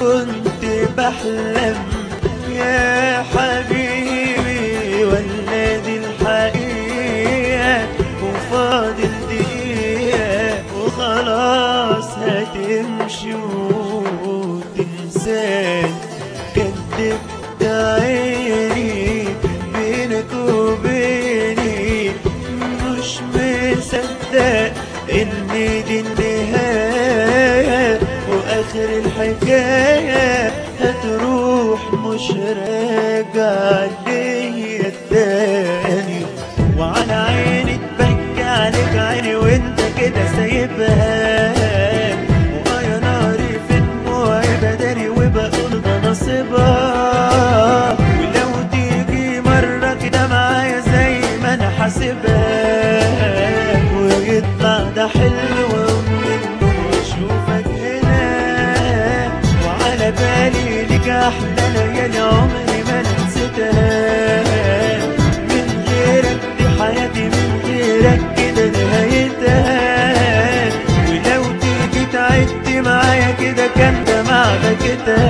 كنت بحلم يا حبيبي ولا دي الحقيقة وفاضل دقيقة وخلاص هتمشي وتنساني كدبت عيني بينك وبيني مش مصدق ان دي النهاية واخر الحكاية هتروح مش راجع ليا تاني وعلى عيني تبكي عليك عيني وانت كده سايبها ويا ناري في دموعي بداري وبقول ده نصيبها ولو تيجي مرة كده معايا زي ما انا حاسبها ويطلع ده حلم واقوم منه واشوفك هنا وعلى بالي ليك احلى ليالي عمري ما أنا نسيتها من غيرك دي حياتي من غيرك كده نهايتها ولو تيجي تعدي معايا كده كان ده معنى كده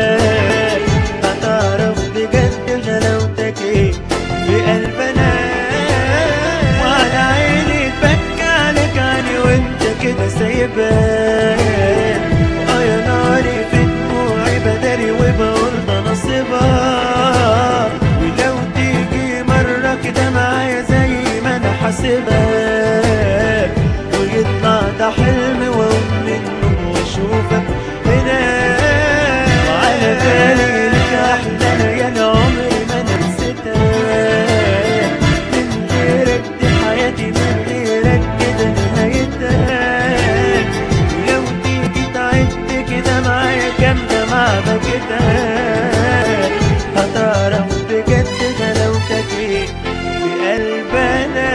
هتعرف بجد غلاوتك ايه في قلبنا وعلى عيني تبكي عليك عني وانت كده سايبها اه يا ناري في دموعي بداري وبقول ده نصيبها ولو تيجي مرة كده معايا زي ما انا حاسبها ويطلع ده حلم واقوم منه واشوفك هنا وعلى بالي لك احلى ليالي عمري ما انا نسيتها من غيرك دي حياتي من غيرك كده نهايتها ولو تيجي تعد كده معايا كام دمعة بكتها هتعرف بجد غلاوتك ايه في قلبنا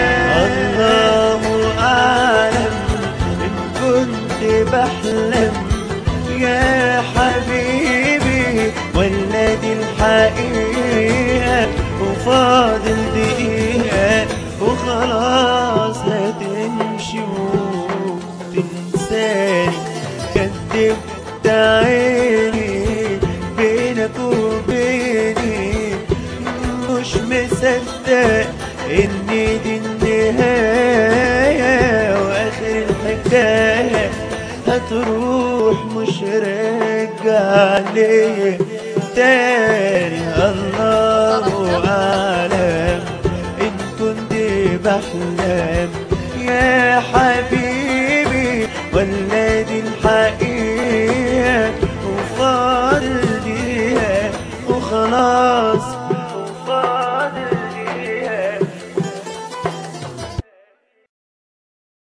الله اعلم ان كنت بحلم يا حبيبي ولا دي الحقيقة وفاضل دقيقة وخلاص هتمشي وتنساني كدبت عيني بينك وبيني مش مصدق ان دي النهاية واخر الحكاية هتروح مش راجع ليه تاني الله اعلم ان كنت بحلم يا حبيبي ولا دي الحقيقة